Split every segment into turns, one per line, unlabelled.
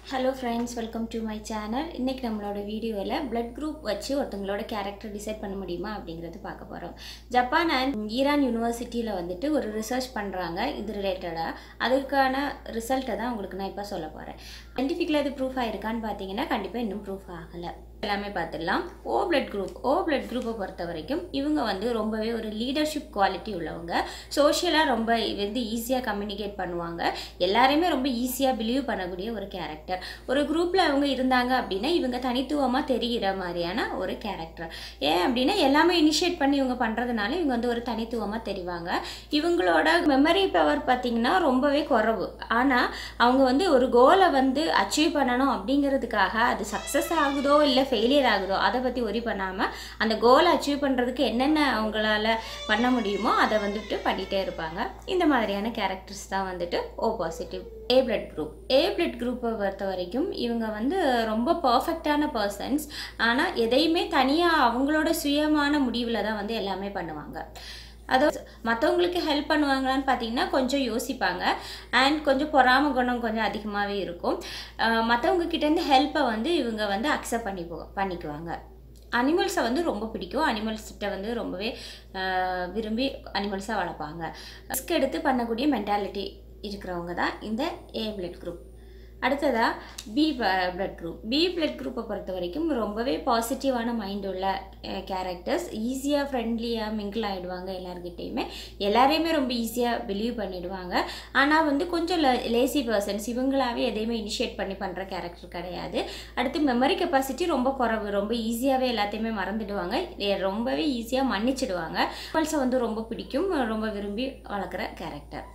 hello friends welcome to my channel இன்றைக்கி நம்மளோட வீடியோவில் blood குரூப் வச்சு ஒருத்தவங்களோட கேரக்டர் டிசைட் பண்ண முடியுமா அப்படிங்கிறது பார்க்க போகிறோம் ஜப்பான் அண்ட் ஈரான் யூனிவர்சிட்டியில் வந்துட்டு ஒரு ரிசர்ச் பண்ணுறாங்க இது ரிலேட்டடாக அதுக்கான ரிசல்ட்டை தான் உங்களுக்கு நான் இப்போ சொல்ல போகிறேன் சயின்டிஃபிக்கில் இது ப்ரூஃப் ஆகிருக்கான்னு பார்த்தீங்கன்னா கண்டிப்பாக இன்னும் ப்ரூஃப் ஆகலை எல்லாமே பார்த்துடலாம் O blood group O blood குரூப்பை பொறுத்த வரைக்கும் இவங்க வந்து ரொம்பவே ஒரு லீடர்ஷிப் குவாலிட்டி உள்ளவங்க சோஷியலாக ரொம்ப வந்து ஈஸியாக கம்யூனிகேட் பண்ணுவாங்க எல்லாரையுமே ரொம்ப ஈஸியாக பிலீவ் பண்ணக்கூடிய ஒரு கேரக்டர் ஒரு குரூப்பில் அவங்க இருந்தாங்க அப்படின்னா இவங்க தனித்துவமாக தெரிகிற மாதிரியான ஒரு கேரக்டர் ஏன் அப்படின்னா எல்லாமே இனிஷியேட் பண்ணி இவங்க பண்ணுறதுனால இவங்க வந்து ஒரு தனித்துவமாக தெரிவாங்க இவங்களோட மெமரி பவர் பார்த்திங்கன்னா ரொம்பவே குறைவு ஆனால் அவங்க வந்து ஒரு கோலை வந்து அச்சீவ் பண்ணணும் அப்படிங்கிறதுக்காக அது சக்ஸஸ் ஆகுதோ இல்லை ஃபெயிலியர் ஆகுதோ அதை பற்றி ஒரி பண்ணாமல் அந்த கோலை அச்சீவ் பண்ணுறதுக்கு என்னென்ன அவங்களால பண்ண முடியுமோ அதை வந்துட்டு பண்ணிகிட்டே இருப்பாங்க இந்த மாதிரியான கேரக்டர்ஸ் தான் வந்துட்டு O positive A blood group A blood குரூப்பை பொறுத்த வரைக்கும் இவங்க வந்து ரொம்ப பர்ஃபெக்டான பர்சன்ஸ் ஆனால் எதையுமே தனியாக அவங்களோட சுயமான முடிவில் தான் வந்து எல்லாமே பண்ணுவாங்க அதாவது மற்றவங்களுக்கு ஹெல்ப் பண்ணுவாங்களான்னு பார்த்தீங்கன்னா கொஞ்சம் யோசிப்பாங்க அண்ட் கொஞ்சம் பொறாம குணம் கொஞ்சம் அதிகமாகவே இருக்கும் மற்றவங்க கிட்டேருந்து ஹெல்ப்பை வந்து இவங்க வந்து அக்செப்ட் பண்ணி போ பண்ணிக்குவாங்க அனிமல்ஸை வந்து ரொம்ப பிடிக்கும் அனிமல்ஸ்கிட்ட வந்து ரொம்பவே ஆஹ், விரும்பி அனிமல்ஸாக வளர்ப்பாங்க ரிஸ்க் எடுத்து பண்ணக்கூடிய மென்டாலிட்டி இருக்கிறவங்க தான் இந்த ஏ பிளட் குரூப் அடுத்ததாக B blood group B blood குரூப்பை பொறுத்த வரைக்கும் ரொம்பவே பாசிட்டிவான மைண்ட் உள்ள கேரக்டர்ஸ் ஈஸியாக ஃப்ரெண்ட்லியாக மிங்கிள் ஆகிடுவாங்க எல்லாருக்கிட்டேயுமே எல்லாரையுமே ரொம்ப ஈஸியாக பிலீவ் பண்ணிடுவாங்க ஆனால் வந்து கொஞ்சம் லேசி பர்சன்ஸ் இவங்களாவே எதையுமே இனிஷியேட் பண்ணி பண்ணுற கேரக்டர் கிடையாது அடுத்து மெமரி கெப்பாசிட்டி ரொம்ப குறைவு ரொம்ப ஈஸியாகவே எல்லாத்தையுமே மறந்துடுவாங்க எ- ரொம்பவே ஈஸியாக மன்னிச்சிடுவாங்க பல்ஸை வந்து ரொம்ப பிடிக்கும் ரொம்ப விரும்பி வளர்க்குற கேரக்டர்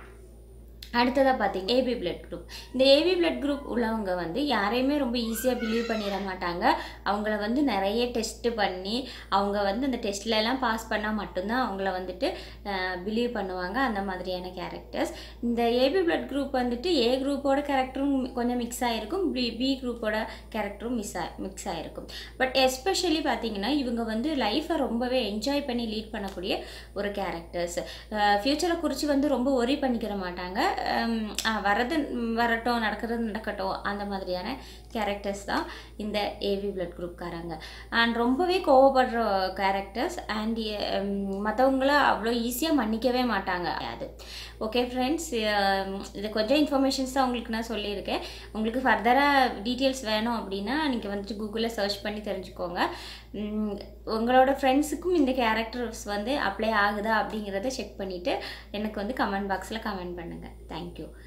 அடுத்ததாக பார்த்தீங்க ஏபி பிளட் குரூப் இந்த ஏபி பிளட் குரூப் உள்ளவங்க வந்து யாரையுமே ரொம்ப ஈஸியாக பிலீவ் பண்ணிட மாட்டாங்க அவங்கள வந்து நிறைய டெஸ்ட்டு பண்ணி அவங்க வந்து அந்த டெஸ்ட்ல எல்லாம் பாஸ் பண்ணால் மட்டும்தான் அவங்கள வந்துட்டு பிலீவ் பண்ணுவாங்க அந்த மாதிரியான கேரக்டர்ஸ் இந்த ஏபி பிளட் குரூப் வந்துட்டு ஏ குரூப்போட கேரக்டரும் கொஞ்சம் மிக்ஸ் ஆகிருக்கும் பி பி குரூப்போட கேரக்டரும் மிஸ் ஆ மிக்ஸ் ஆகிருக்கும் பட் எஸ்பெஷலி பார்த்தீங்கன்னா இவங்க வந்து லைஃப்பை ரொம்பவே என்ஜாய் பண்ணி லீட் பண்ணக்கூடிய ஒரு கேரக்டர்ஸ் ஃப்யூச்சரை குறித்து வந்து ரொம்ப ஒரி பண்ணிக்கிற மாட்டாங்க ஹம், ஆ, வரது ம், வரட்டும் நடக்கிறது நடக்கட்டும் அந்த மாதிரியான கேரக்டர்ஸ் தான் இந்த ஏவி பிளட் குரூப்காரங்க அண்ட் ரொம்பவே கோவப்படுற கேரக்டர்ஸ் அண்ட் மற்றவங்கள அவ்வளோ ஈஸியாக மன்னிக்கவே மாட்டாங்க அது ஓகே ஃப்ரெண்ட்ஸ் இது கொஞ்சம் இன்ஃபர்மேஷன்ஸ் தான் உங்களுக்கு நான் சொல்லியிருக்கேன் உங்களுக்கு ஃபர்தராக டீட்டெயில்ஸ் வேணும் அப்படின்னா நீங்கள் வந்துட்டு கூகுளில் சர்ச் பண்ணி தெரிஞ்சுக்கோங்க உம், உங்களோட ஃப்ரெண்ட்ஸுக்கும் இந்த கேரக்டர்ஸ் வந்து அப்ளை ஆகுதா அப்படிங்கிறத செக் பண்ணிவிட்டு எனக்கு வந்து கமெண்ட் பாக்ஸில் கமெண்ட் பண்ணுங்கள் தேங்க்யூ